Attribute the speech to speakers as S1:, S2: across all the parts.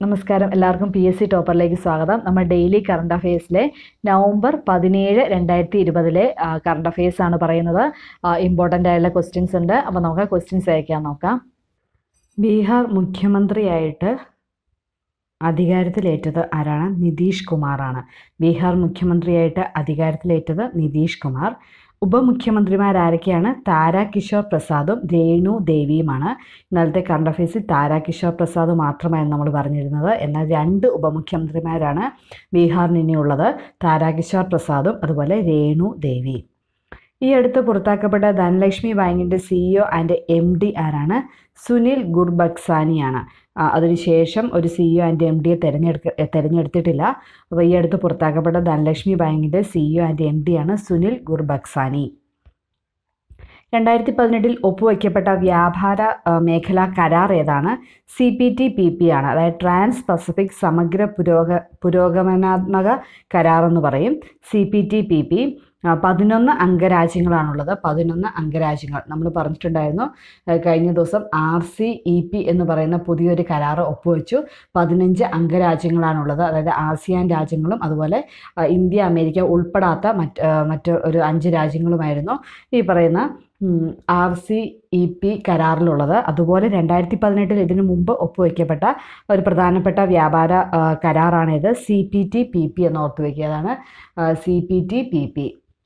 S1: നമസ്കാരം എല്ലാവർക്കും P S C ടോപ്പറിലേക്ക് സ്വാഗതം നമ്മൾ ഡെയിലി കറണ്ട് അഫയേഴ്സിലെ നവംബർ പതിനേഴ് രണ്ടായിരത്തി ഇരുപതിലെ കറണ്ട് അഫയേഴ്സ് ആണ് പറയുന്നത് ഇമ്പോർട്ടൻ്റ് ആയിട്ടുള്ള ക്വസ്റ്റ്യൻസ് ഉണ്ട് അപ്പോൾ നമുക്ക് ക്വസ്റ്റ്യൻസ് അയക്കാൻ നോക്കാം ബീഹാർ മുഖ്യമന്ത്രിയായിട്ട് അധികാരത്തിലേറ്റത് ആരാണ് നിതീഷ് കുമാറാണ് ബീഹാർ മുഖ്യമന്ത്രിയായിട്ട് അധികാരത്തിലേറ്റത് നിതീഷ് കുമാർ ഉപമുഖ്യമന്ത്രിമാരാരൊക്കെയാണ് താരാകിഷോർ പ്രസാദും രേണു ദേവിയുമാണ് ഇന്നലത്തെ കറണ്ട് അഫയേഴ്സിൽ താരാകിഷോർ പ്രസാദ് മാത്രമായിരുന്നു നമ്മൾ പറഞ്ഞിരുന്നത് എന്നാൽ രണ്ട് ഉപമുഖ്യമന്ത്രിമാരാണ് ബീഹാറിന് ഇനിയുള്ളത് താരാകിഷോർ പ്രസാദും അതുപോലെ രേണു ദേവി ഈ അടുത്ത് പുറത്താക്കപ്പെട്ട ധനലക്ഷ്മി ബാങ്കിൻ്റെ സിഇഒ ആൻഡ് എം ഡി ആരാണ് സുനിൽ ഗുർബക്സാനിയാണ് ആ, അതിനുശേഷം ഒരു സിഇഒ ആൻഡ് എം ഡിയെ തിരഞ്ഞെടുക്ക തിരഞ്ഞെടുത്തിട്ടില്ല അപ്പോൾ ഈ അടുത്ത് പുറത്താക്കപ്പെട്ട ധനലക്ഷ്മി ബാങ്കിൻ്റെ സിഇഒ ആൻഡ് എം ഡി ആണ് സുനിൽ ഗുർബക്സാനി രണ്ടായിരത്തി പതിനെട്ടിൽ ഒപ്പുവയ്ക്കപ്പെട്ട വ്യാപാര ആ, മേഖലാ കരാർ ഏതാണ് C P T P P ആണ് അതായത് ട്രാൻസ് പസഫിക് സമഗ്ര പുരോഗ പുരോഗമനാത്മക കരാർ എന്ന് പറയും C P T P P പതിനൊന്ന് അംഗരാജ്യങ്ങളാണുള്ളത് പതിനൊന്ന് അംഗരാജ്യങ്ങൾ നമ്മൾ പറഞ്ഞിട്ടുണ്ടായിരുന്നു ആ, കഴിഞ്ഞ ദിവസം ആർ സി ഇ പി എന്ന് പറയുന്ന പുതിയൊരു കരാർ ഒപ്പുവെച്ചു പതിനഞ്ച് അംഗരാജ്യങ്ങളാണുള്ളത് അതായത് ആസിയാൻ രാജ്യങ്ങളും അതുപോലെ ആ, ഇന്ത്യ അമേരിക്ക ഉൾപ്പെടാത്ത മറ്റ് ആ, മറ്റ് ഒരു അഞ്ച് രാജ്യങ്ങളുമായിരുന്നു ഈ പറയുന്ന ആർ സി ഇ പി കരാറിലുള്ളത് അതുപോലെ രണ്ടായിരത്തി പതിനെട്ടിൽ ഇതിനു മുമ്പ് ഒപ്പുവെക്കപ്പെട്ട ഒരു പ്രധാനപ്പെട്ട വ്യാപാര ആ, കരാറാണിത് C P T P P എന്ന് ഓർത്ത് വയ്ക്കുക അതാണ് C P T P P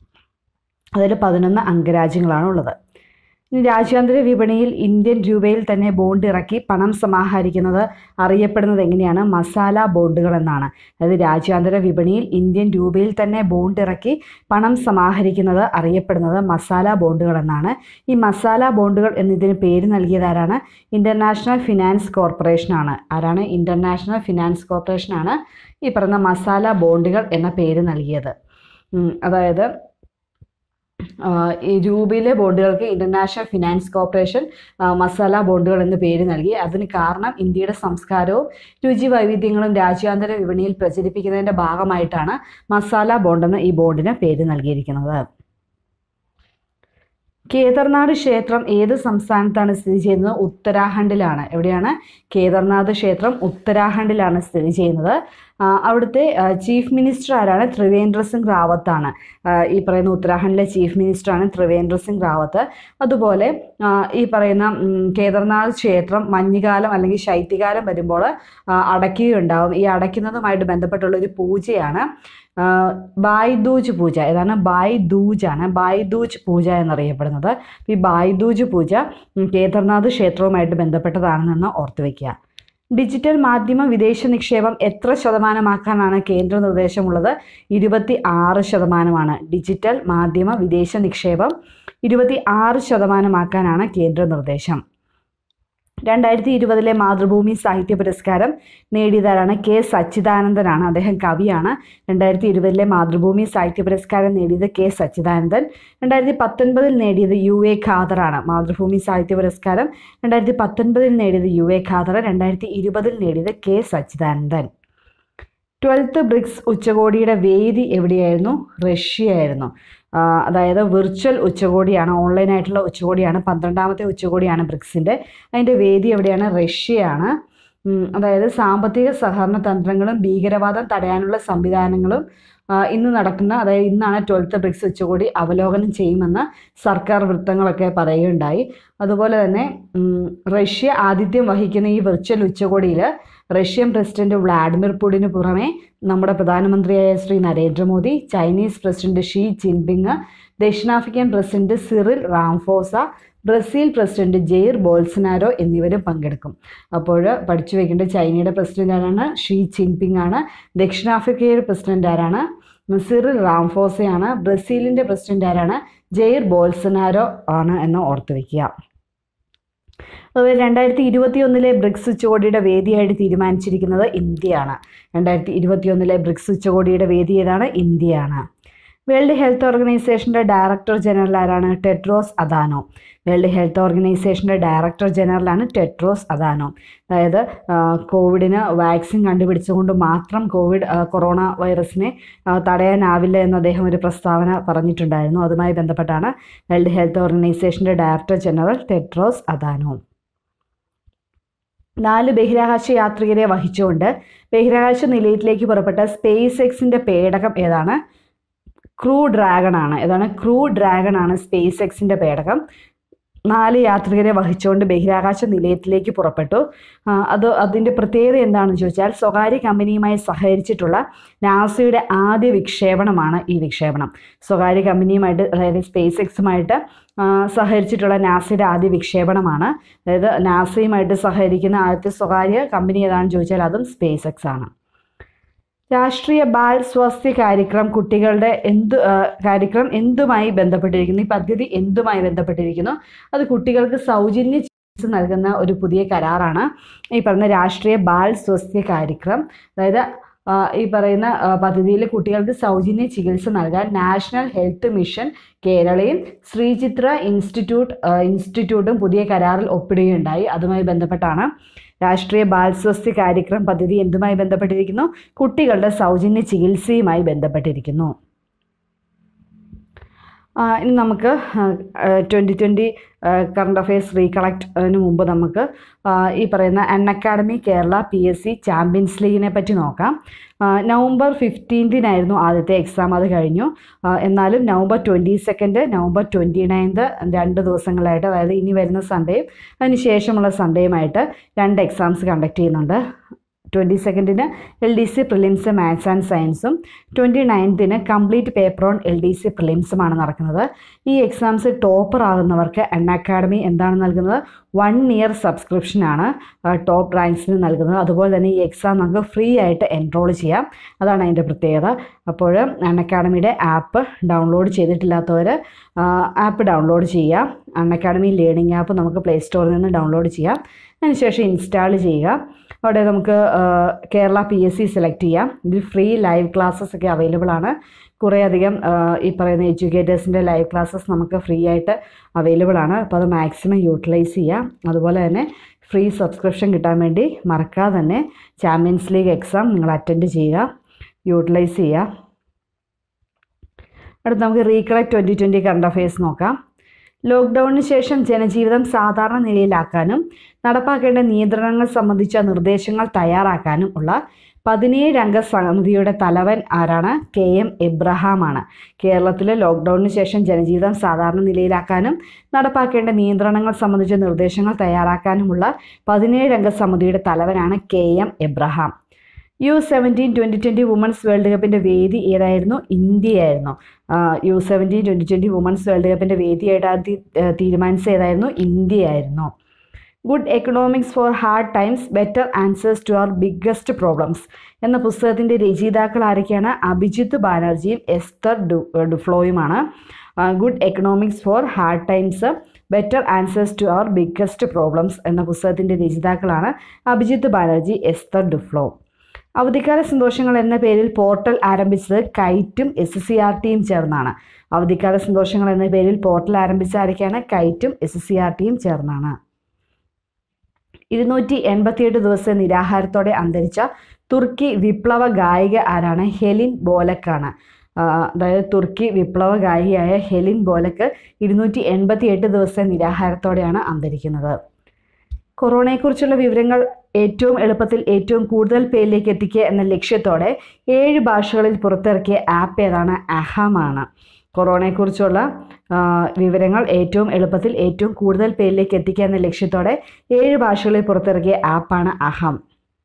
S1: അതിൽ പതിനൊന്ന് അംഗരാജ്യങ്ങളാണ് ഉള്ളത് ഇനി രാജ്യാന്തര വിപണിയിൽ ഇന്ത്യൻ രൂപയിൽ തന്നെ ബോണ്ട് ഇറക്കി പണം സമാഹരിക്കുന്നത് അറിയപ്പെടുന്നത് എങ്ങനെയാണ് മസാല ബോണ്ടുകൾ എന്നാണ് അതായത് രാജ്യാന്തര വിപണിയിൽ ഇന്ത്യൻ രൂപയിൽ തന്നെ ബോണ്ട് ഇറക്കി പണം സമാഹരിക്കുന്നത് അറിയപ്പെടുന്നത് മസാല ബോണ്ടുകൾ എന്നാണ് ഈ മസാല ബോണ്ടുകൾ എന്നതിന് പേര് നൽകിയത് ആരാണ് ഇൻ്റർനാഷണൽ ഫിനാൻസ് കോർപ്പറേഷനാണ് ആരാണ് ഇൻ്റർനാഷണൽ ഫിനാൻസ് കോർപ്പറേഷനാണ് ഈ പറയുന്ന മസാല ബോണ്ടുകൾ എന്ന പേര് നൽകിയത് ഉം, അതായത് ആ, ഈ രൂപയിലെ ബോണ്ടുകൾക്ക് ഇൻ്റർനാഷണൽ ഫിനാൻസ് കോർപ്പറേഷൻ ആ, മസാല ബോണ്ടുകൾ എന്ന് പേര് നൽകി അതിന് കാരണം ഇന്ത്യയുടെ സംസ്കാരവും രുചി വൈവിധ്യങ്ങളും രാജ്യാന്തര വിപണിയിൽ പ്രചരിപ്പിക്കുന്നതിൻ്റെ ഭാഗമായിട്ടാണ് മസാല ബോണ്ടെന്ന് ഈ ബോണ്ടിന് പേര് നൽകിയിരിക്കുന്നത് കേദർനാഥ് ക്ഷേത്രം ഏത് സംസ്ഥാനത്താണ് സ്ഥിതി ചെയ്യുന്നത് ഉത്തരാഖണ്ഡിലാണ് എവിടെയാണ് കേദർനാഥ് ക്ഷേത്രം ഉത്തരാഖണ്ഡിലാണ് സ്ഥിതി ചെയ്യുന്നത് ആ, അവിടുത്തെ ആ, ചീഫ് മിനിസ്റ്റർ ആരാണ് ത്രിവേന്ദ്ര സിംഗ് റാവത്താണ് ആ, ഈ പറയുന്ന ഉത്തരാഖണ്ഡിലെ ചീഫ് മിനിസ്റ്ററാണ് ത്രിവേന്ദ്ര സിംഗ് റാവത്ത് അതുപോലെ ആ, ഈ പറയുന്ന ഉം, കേദർനാഥ് ക്ഷേത്രം മഞ്ഞുകാലം അല്ലെങ്കിൽ ശൈത്യകാലം വരുമ്പോൾ ആ, അടയ്ക്കുകയുണ്ടാവും ഈ അടയ്ക്കുന്നതുമായിട്ട് ബന്ധപ്പെട്ടുള്ള ഒരു പൂജയാണ് ആ, ബായ്ദൂജ് പൂജ ഏതാണ് ബായ്ദൂജ് ആണ് ബായ്ദൂജ് പൂജ എന്നറിയപ്പെടുന്നത് ഈ ബായ്ദൂജ് പൂജ ഉം, കേദർനാഥ് ക്ഷേത്രവുമായിട്ട് ബന്ധപ്പെട്ടതാണെന്ന് ഓർത്തു വയ്ക്കുക ഡിജിറ്റൽ മാധ്യമ വിദേശ നിക്ഷേപം എത്ര ശതമാനമാക്കാനാണ് കേന്ദ്ര നിർദ്ദേശമുള്ളത് ഇരുപത്തി ആറ് ശതമാനമാണ് ഡിജിറ്റൽ മാധ്യമ വിദേശ നിക്ഷേപം ഇരുപത്തി ആറ് ശതമാനമാക്കാനാണ് കേന്ദ്ര നിർദ്ദേശം രണ്ടായിരത്തി ഇരുപതിലെ മാതൃഭൂമി സാഹിത്യ പുരസ്കാരം നേടിയതാരാണ് കെ സച്ചിദാനന്ദനാണ് അദ്ദേഹം കവിയാണ് രണ്ടായിരത്തി ഇരുപതിലെ മാതൃഭൂമി സാഹിത്യ പുരസ്കാരം നേടിയത് കെ സച്ചിദാനന്ദൻ രണ്ടായിരത്തി പത്തൊൻപതിൽ നേടിയത് യു എ ഖാദറാണ് മാതൃഭൂമി സാഹിത്യ പുരസ്കാരം രണ്ടായിരത്തി പത്തൊൻപതിൽ നേടിയത് യു എ ഖാദർ രണ്ടായിരത്തി ഇരുപതിൽ നേടിയത് കെ സച്ചിദാനന്ദൻ ട്വൽത്ത് ബ്രിക്സ് ഉച്ചകോടിയുടെ വേദി എവിടെയായിരുന്നു റഷ്യയായിരുന്നു ആ, അതായത് വിർച്വൽ ഉച്ചകോടിയാണ് ഓൺലൈനായിട്ടുള്ള ഉച്ചകോടിയാണ് പന്ത്രണ്ടാമത്തെ ഉച്ചകോടിയാണ് ബ്രിക്സിൻ്റെ അതിൻ്റെ വേദി എവിടെയാണ് റഷ്യയാണ് ഉം, അതായത് സാമ്പത്തിക സഹകരണ തന്ത്രങ്ങളും ഭീകരവാദം തടയാനുള്ള സംവിധാനങ്ങളും ആ, ഇന്ന് നടക്കുന്ന അതായത് ഇന്നാണ് ട്വൽത്ത് ബ്രിക്സ് ഉച്ചകോടി അവലോകനം ചെയ്യുമെന്ന് സർക്കാർ വൃത്തങ്ങളൊക്കെ പറയുകയുണ്ടായി അതുപോലെ തന്നെ ഉം, റഷ്യ ആതിഥ്യം വഹിക്കുന്ന ഈ വിർച്വൽ ഉച്ചകോടിയിൽ റഷ്യൻ പ്രസിഡന്റ് വ്ളാഡിമിർ പുടിന് പുറമെ നമ്മുടെ പ്രധാനമന്ത്രിയായ Shri Narendra Modi Chinese president Xi Jinping ദക്ഷിണാഫ്രിക്കൻ president Cyril Ramaphosa Brazil president Jair Bolsonaro എന്നിവരും പങ്കെടുക്കും അപ്പോൾ പഠിച്ചു വെക്കേണ്ട ചൈനയുടെ പ്രസിഡന്റ് ആരാണ് ഷീ ജിൻപിങ് ആണ് ദക്ഷിണാഫ്രിക്കയുടെ പ്രസിഡന്റ് ആരാണ് സിറിൽ റാംഫോസയാണ് ബ്രസീലിൻ്റെ പ്രസിഡന്റ് ആരാണ് ജെയർ ബോൾസനാരോ ആണ് എന്ന് ഓർത്തു വയ്ക്കുക അതുപോലെ രണ്ടായിരത്തി ഇരുപത്തി ഒന്നിലെ ബ്രിക്സ് ഉച്ചകോടിയുടെ വേദിയായിട്ട് തീരുമാനിച്ചിരിക്കുന്നത് ഇന്ത്യയാണ് രണ്ടായിരത്തി ഇരുപത്തി ഒന്നിലെ ബ്രിക്സ് ഉച്ചകോടിയുടെ വേദി ഏതാണ് ഇന്ത്യയാണ് വേൾഡ് ഹെൽത്ത് ഓർഗനൈസേഷൻ്റെ ഡയറക്ടർ ജനറൽ ആരാണ് ടെഡ്രോസ് അദാനോ വേൾഡ് ഹെൽത്ത് ഓർഗനൈസേഷൻ്റെ ഡയറക്ടർ ജനറലാണ് ടെഡ്രോസ് അദാനോ അതായത് ആ, കോവിഡിന് വാക്സിൻ കണ്ടുപിടിച്ചുകൊണ്ട് മാത്രം കോവിഡ് ആ, കൊറോണ വൈറസിനെ ആ, തടയാനാവില്ല എന്ന് അദ്ദേഹം ഒരു പ്രസ്താവന പറഞ്ഞിട്ടുണ്ടായിരുന്നു അതുമായി ബന്ധപ്പെട്ടാണ് വേൾഡ് ഹെൽത്ത് ഓർഗനൈസേഷൻ്റെ ഡയറക്ടർ ജനറൽ ടെഡ്രോസ് അദാനോ നാല് ബഹിരാകാശ യാത്രികരെ വഹിച്ചുകൊണ്ട് ബഹിരാകാശ നിലയത്തിലേക്ക് പുറപ്പെട്ട സ്പേസ് എക്സിൻ്റെ പേടകം ഏതാണ് ക്രൂ ഡ്രാഗൺ ആണ് ഏതാണ് ക്രൂ ഡ്രാഗൺ ആണ് സ്പേസ് എക്സിൻ്റെ പേടകം നാല് യാത്രികരെ വഹിച്ചുകൊണ്ട് ബഹിരാകാശ നിലയത്തിലേക്ക് പുറപ്പെട്ടു ആ, അത് അതിൻ്റെ പ്രത്യേകത എന്താണെന്ന് ചോദിച്ചാൽ സ്വകാര്യ കമ്പനിയുമായി സഹകരിച്ചിട്ടുള്ള നാസയുടെ ആദ്യ വിക്ഷേപണമാണ് ഈ വിക്ഷേപണം സ്വകാര്യ കമ്പനിയുമായിട്ട് അതായത് സ്പേസ് എക്സുമായിട്ട് ആ, സഹകരിച്ചിട്ടുള്ള നാസയുടെ ആദ്യ വിക്ഷേപണമാണ് അതായത് നാസയുമായിട്ട് സഹകരിക്കുന്ന ആദ്യത്തെ സ്വകാര്യ കമ്പനി ഏതാണെന്ന് ചോദിച്ചാൽ അതും സ്പേസ് എക്സ് ആണ് രാഷ്ട്രീയ ബാൽ സ്വാസ്ഥ്യ കാര്യക്രം കുട്ടികളുടെ എന്ത് ആ, കാര്യക്രം എന്തുമായി ബന്ധപ്പെട്ടിരിക്കുന്നു ഈ പദ്ധതി എന്തുമായി ബന്ധപ്പെട്ടിരിക്കുന്നു അത് കുട്ടികൾക്ക് സൗജന്യ ചികിത്സ നൽകുന്ന ഒരു പുതിയ കരാറാണ് ഈ പറയുന്ന രാഷ്ട്രീയ ബാൽ സ്വാസ്ഥ്യ കാര്യക്രം അതായത് ആ, ഈ പറയുന്ന പദ്ധതിയിൽ കുട്ടികൾക്ക് സൗജന്യ ചികിത്സ നൽകാൻ നാഷണൽ ഹെൽത്ത് മിഷൻ കേരളയും ശ്രീചിത്ര ഇൻസ്റ്റിറ്റ്യൂട്ട് ആ, ഇൻസ്റ്റിറ്റ്യൂട്ടും പുതിയ കരാറിൽ ഒപ്പിടുകയുണ്ടായി അതുമായി ബന്ധപ്പെട്ടാണ് രാഷ്ട്രീയ ബാൽ സ്വാസ്ഥ്യ കാര്യക്രം പദ്ധതി എന്തുമായി ബന്ധപ്പെട്ടിരിക്കുന്നു കുട്ടികളുടെ സൗജന്യ ചികിത്സയുമായി ബന്ധപ്പെട്ടിരിക്കുന്നു ആ, ഇനി നമുക്ക് ട്വൻ്റി ട്വൻ്റി കറണ്ട് അഫയേഴ്സ് റീകളക്റ്റിന് മുമ്പ് നമുക്ക് ആ, ഈ പറയുന്ന Unacademy Kerala P S C champions ലീഗിനെ പറ്റി നോക്കാം ആ, നവംബർ ഫിഫ്റ്റീൻതിനായിരുന്നു ആദ്യത്തെ എക്സാം അത് കഴിഞ്ഞു ആ, എന്നാലും November twenty second November twenty ninth രണ്ട് ദിവസങ്ങളായിട്ട് അതായത് ഇനി വരുന്ന സൺഡേയും അതിന് ശേഷമുള്ള സൺഡേയുമായിട്ട് രണ്ട് എക്സാംസ് കണ്ടക്ട് ചെയ്യുന്നുണ്ട് ട്വൻറ്റി സെക്കൻഡിന് L D C prelims maths and സയൻസും ട്വൻറ്റി നയൻത്തിന് complete paper on L D C പ്രിലിംസുമാണ് നടക്കുന്നത് ഈ എക്സാംസ് ടോപ്പർ ആകുന്നവർക്ക് അൺ അക്കാഡമി എന്താണ് നൽകുന്നത് വൺ ഇയർ സബ്സ്ക്രിപ്ഷനാണ് ടോപ്പ് റാങ്ക്സിന് നൽകുന്നത് അതുപോലെ തന്നെ ഈ എക്സാം നമുക്ക് ഫ്രീ ആയിട്ട് എൻറോൾ ചെയ്യാം അതാണ് അതിൻ്റെ പ്രത്യേകത അപ്പോൾ അൺ അക്കാഡമിയുടെ ആപ്പ് ഡൗൺലോഡ് ചെയ്തിട്ടില്ലാത്തവർ ആപ്പ് ഡൗൺലോഡ് ചെയ്യാം അൺ അക്കാഡമി ലേണിംഗ് ആപ്പ് നമുക്ക് പ്ലേ സ്റ്റോറിൽ നിന്ന് ഡൗൺലോഡ് ചെയ്യാം അതിനുശേഷം ഇൻസ്റ്റാൾ ചെയ്യുക അവിടെ നമുക്ക് ആ, Kerala P S C select ചെയ്യാം ഇതിൽ ഫ്രീ ലൈവ് ക്ലാസ്സസ് ഒക്കെ അവൈലബിൾ ആണ് കുറേയധികം ആ, ഈ പറയുന്ന എഡ്യൂക്കേറ്റേഴ്സിൻ്റെ ലൈവ് ക്ലാസ്സസ് നമുക്ക് ഫ്രീ ആയിട്ട് അവൈലബിൾ ആണ് അപ്പോൾ അത് മാക്സിമം യൂട്ടിലൈസ് ചെയ്യാം അതുപോലെ തന്നെ ഫ്രീ സബ്സ്ക്രിപ്ഷൻ കിട്ടാൻ വേണ്ടി മറക്കാതെ തന്നെ ചാമ്പ്യൻസ് ലീഗ് എക്സാം നിങ്ങൾ അറ്റൻഡ് ചെയ്യുക യൂട്ടിലൈസ് ചെയ്യുക അടുത്ത് നമുക്ക് recollect twenty twenty current affairs നോക്കാം ലോക്ക്ഡൗണിന് ശേഷം ജനജീവിതം സാധാരണ നിലയിലാക്കാനും നടപ്പാക്കേണ്ട നിയന്ത്രണങ്ങൾ സംബന്ധിച്ച നിർദ്ദേശങ്ങൾ തയ്യാറാക്കാനും ഉള്ള പതിനേഴ് അംഗ സമിതിയുടെ തലവൻ ആരാണ് കെ എം എബ്രഹാമാണ് കേരളത്തിലെ ലോക്ക്ഡൗണിന് ശേഷം ജനജീവിതം സാധാരണ നിലയിലാക്കാനും നടപ്പാക്കേണ്ട നിയന്ത്രണങ്ങൾ സംബന്ധിച്ച നിർദ്ദേശങ്ങൾ തയ്യാറാക്കാനുമുള്ള പതിനേഴ് അംഗ സമിതിയുടെ തലവനാണ് K M Abraham U seventeen twenty twenty women's world കപ്പിൻ്റെ വേദി ഏതായിരുന്നു ഇന്ത്യയായിരുന്നു U seventeen twenty twenty women's world കപ്പിൻ്റെ വേദിയായിട്ട് ആദ്യം തീരുമാനിച്ചത് ഏതായിരുന്നു ഇന്ത്യയായിരുന്നു good economics for hard times better answers to our biggest problems എന്ന പുസ്തകത്തിൻ്റെ രചയിതാക്കൾ ആരൊക്കെയാണ് അഭിജിത്ത് ബാനർജിയും എസ്തർ ഡു ഡുഫ്ലോയുമാണ് good economics for hard times better answers to our biggest problems എന്ന പുസ്തകത്തിൻ്റെ രചയിതാക്കളാണ് അഭിജിത്ത് ബാനർജി എസ്തർ ഡുഫ്ലോ അവധിക്കാല സന്തോഷങ്ങൾ എന്ന പേരിൽ പോർട്ടൽ ആരംഭിച്ചത് കൈറ്റും എസ് സി ആർ ടിയും ചേർന്നാണ് അവധിക്കാല സന്തോഷങ്ങൾ എന്ന പേരിൽ പോർട്ടൽ ആരംഭിച്ച ആരൊക്കെയാണ് കൈറ്റും എസ് സി ആർ ടിയും ചേർന്നാണ് ഇരുന്നൂറ്റി എൺപത്തിയെട്ട് ദിവസം നിരാഹാരത്തോടെ അന്തരിച്ച തുർക്കി വിപ്ലവ ഗായിക ആരാണ് ഹെലിൻ ബോലക്കാണ് ആ, അതായത് തുർക്കി വിപ്ലവ ഗായികയായ ഹെലിൻ ബോലക്ക് ഇരുന്നൂറ്റി എൺപത്തി എട്ട് ദിവസം നിരാഹാരത്തോടെയാണ് അന്തരിക്കുന്നത് കൊറോണയെക്കുറിച്ചുള്ള വിവരങ്ങൾ ഏറ്റവും എളുപ്പത്തിൽ ഏറ്റവും കൂടുതൽ പേരിലേക്ക് എത്തിക്കുക എന്ന ലക്ഷ്യത്തോടെ ഏഴ് ഭാഷകളിൽ പുറത്തിറക്കിയ ആപ്പ് ഏതാണ് അഹമാണ് കൊറോണയെക്കുറിച്ചുള്ള ആ, വിവരങ്ങൾ ഏറ്റവും എളുപ്പത്തിൽ ഏറ്റവും കൂടുതൽ പേരിലേക്ക് എത്തിക്കുക എന്ന ലക്ഷ്യത്തോടെ ഏഴ് ഭാഷകളിൽ പുറത്തിറക്കിയ ആപ്പാണ് അഹം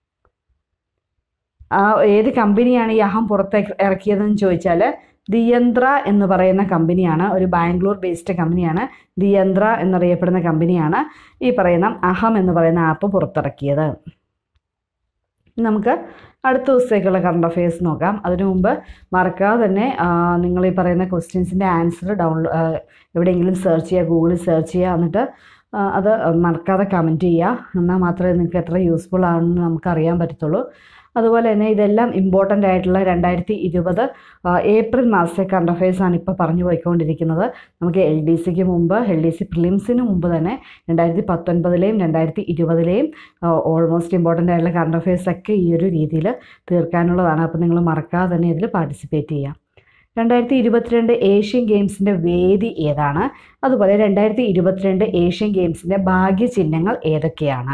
S1: ആ ഏത് കമ്പനിയാണ് ഈ അഹം പുറത്ത് ഇറക്കിയതെന്ന് ചോദിച്ചാൽ ദിയന്ത്ര എന്ന് പറയുന്ന കമ്പനിയാണ് ഒരു ബാംഗ്ലൂർ ബേസ്ഡ് കമ്പനിയാണ് ദിയന്ത്ര എന്നറിയപ്പെടുന്ന കമ്പനിയാണ് ഈ പറയുന്ന അഹം എന്ന് പറയുന്ന ആപ്പ് പുറത്തിറക്കിയത് ഇനി നമുക്ക് അടുത്ത ദിവസത്തേക്കുള്ള കറണ്ട് അഫയേഴ്സ് നോക്കാം അതിനു മുമ്പ് മറക്കാതെ തന്നെ ആ, നിങ്ങൾ ഈ പറയുന്ന ക്വസ്റ്റ്യൻസിൻ്റെ ആൻസർ ഡൗൺലോ എവിടെയെങ്കിലും സെർച്ച് ചെയ്യുക ഗൂഗിളിൽ സെർച്ച് ചെയ്യുക എന്നിട്ട് ആ, അത് മറക്കാതെ കമൻറ്റ് ചെയ്യുക എന്നാൽ മാത്രമേ നിങ്ങൾക്ക് എത്ര യൂസ്ഫുൾ ആണെന്ന് നമുക്ക് അറിയാൻ പറ്റത്തുള്ളൂ അതുപോലെ തന്നെ ഇതെല്ലാം ഇമ്പോർട്ടൻ്റ് ആയിട്ടുള്ള രണ്ടായിരത്തി ഇരുപത് ഏപ്രിൽ മാസത്തെ കറണ്ട് അഫയേഴ്സ് ആണ് ഇപ്പോൾ പറഞ്ഞു പോയിക്കൊണ്ടിരിക്കുന്നത് നമുക്ക് എൽ ഡി സിക്ക് മുമ്പ് എൽ ഡി സി പ്രിലിംസിന് മുമ്പ് തന്നെ രണ്ടായിരത്തി പത്തൊൻപതിലെയും രണ്ടായിരത്തി ഇരുപതിലെയും ഓൾമോസ്റ്റ് ഇമ്പോർട്ടൻ്റ് ആയിട്ടുള്ള കറണ്ട് അഫയേഴ്സ് ഒക്കെ ഈ ഒരു രീതിയിൽ തീർക്കാനുള്ളതാണ് അപ്പോൾ നിങ്ങൾ മറക്കാതെ തന്നെ ഇതിൽ പാർട്ടിസിപ്പേറ്റ് ചെയ്യാം രണ്ടായിരത്തി ഇരുപത്തിരണ്ട് ഏഷ്യൻ ഗെയിംസിൻ്റെ വേദി ഏതാണ് അതുപോലെ രണ്ടായിരത്തി ഇരുപത്തിരണ്ട് ഏഷ്യൻ ഗെയിംസിൻ്റെ ഭാഗ്യചിഹ്നങ്ങൾ ഏതൊക്കെയാണ്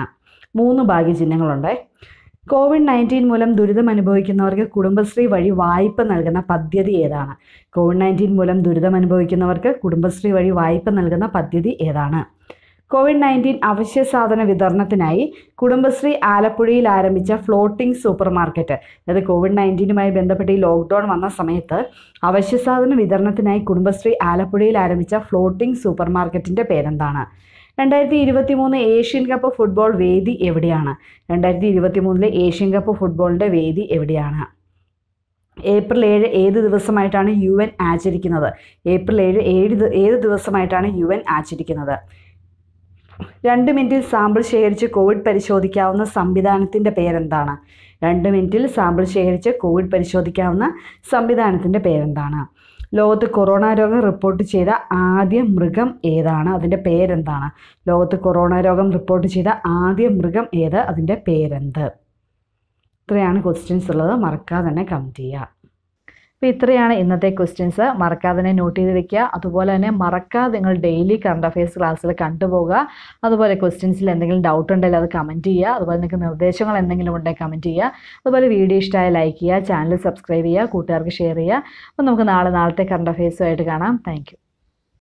S1: മൂന്ന് ഭാഗ്യചിഹ്നങ്ങളുണ്ട് കോവിഡ് നയൻറ്റീൻ മൂലം ദുരിതം അനുഭവിക്കുന്നവർക്ക് കുടുംബശ്രീ വഴി വായ്പ നൽകുന്ന പദ്ധതി ഏതാണ് കോവിഡ് നയൻറ്റീൻ മൂലം ദുരിതം അനുഭവിക്കുന്നവർക്ക് കുടുംബശ്രീ വഴി വായ്പ നൽകുന്ന പദ്ധതി ഏതാണ് കോവിഡ് നയൻറ്റീൻ അവശ്യ സാധന വിതരണത്തിനായി കുടുംബശ്രീ ആലപ്പുഴയിൽ ആരംഭിച്ച ഫ്ലോട്ടിംഗ് സൂപ്പർ മാർക്കറ്റ് അതായത് കോവിഡ് നയൻറ്റീനുമായി ബന്ധപ്പെട്ട് ഈ ലോക്ക്ഡൗൺ വന്ന സമയത്ത് അവശ്യ സാധന വിതരണത്തിനായി കുടുംബശ്രീ ആലപ്പുഴയിൽ ആരംഭിച്ച ഫ്ലോട്ടിംഗ് സൂപ്പർ മാർക്കറ്റിൻ്റെ പേരെന്താണ് രണ്ടായിരത്തി ഇരുപത്തി മൂന്ന് ഏഷ്യൻ കപ്പ് ഫുട്ബോൾ വേദി എവിടെയാണ് രണ്ടായിരത്തി ഇരുപത്തി മൂന്നിലെ ഏഷ്യൻ കപ്പ് ഫുട്ബോളിൻ്റെ വേദി എവിടെയാണ് ഏപ്രിൽ ഏഴ് ഏത് ദിവസമായിട്ടാണ് യു എൻ ആചരിക്കുന്നത് ഏപ്രിൽ ഏഴ് ഏഴ് ദി- ഏത് ദിവസമായിട്ടാണ് യു എൻ ആചരിക്കുന്നത് രണ്ട് മിനിറ്റിൽ സാമ്പിൾ ശേഖരിച്ച് കോവിഡ് പരിശോധിക്കാവുന്ന സംവിധാനത്തിൻ്റെ പേരെന്താണ് രണ്ട് മിനിറ്റിൽ സാമ്പിൾ ശേഖരിച്ച് കോവിഡ് പരിശോധിക്കാവുന്ന സംവിധാനത്തിൻ്റെ പേരെന്താണ് ലോകത്ത് കൊറോണ രോഗം റിപ്പോർട്ട് ചെയ്ത ആദ്യ മൃഗം ഏതാണ് അതിൻ്റെ പേരെന്താണ് ലോകത്ത് കൊറോണ രോഗം റിപ്പോർട്ട് ചെയ്ത ആദ്യ മൃഗം ഏത് അതിൻ്റെ പേരെന്ത് ഇത്രയാണ് ക്വസ്റ്റ്യൻസ് ഉള്ളത് മറക്കാതെ തന്നെ കമൻറ്റ് ചെയ്യുക അപ്പോൾ ഇത്രയാണ് ഇന്നത്തെ ക്വസ്റ്റ്യൻസ് മറക്കാതെ തന്നെ നോട്ട് ചെയ്ത് വെക്കുക അതുപോലെ തന്നെ മറക്കാതെ നിങ്ങൾ ഡെയിലി കറണ്ട് അഫയേഴ്സ് ക്ലാസ്സിൽ കണ്ടുപോകുക അതുപോലെ ക്വസ്റ്റ്യൻസിൽ എന്തെങ്കിലും ഡൗട്ട് ഉണ്ടെങ്കിൽ അത് കമൻറ്റ് ചെയ്യുക അതുപോലെ നിങ്ങൾക്ക് നിർദ്ദേശങ്ങൾ എന്തെങ്കിലും ഉണ്ടെങ്കിൽ കമൻറ്റ് ചെയ്യുക അതുപോലെ വീഡിയോ ഇഷ്ടമായ ലൈക്ക് ചെയ്യുക ചാനൽ സബ്സ്ക്രൈബ് ചെയ്യുക കൂട്ടുകാർക്ക് ഷെയർ ചെയ്യുക അപ്പോൾ നമുക്ക് നാളെ നാളത്തെ കറണ്ട് അഫയേഴ്സുമായിട്ട് കാണാം താങ്ക്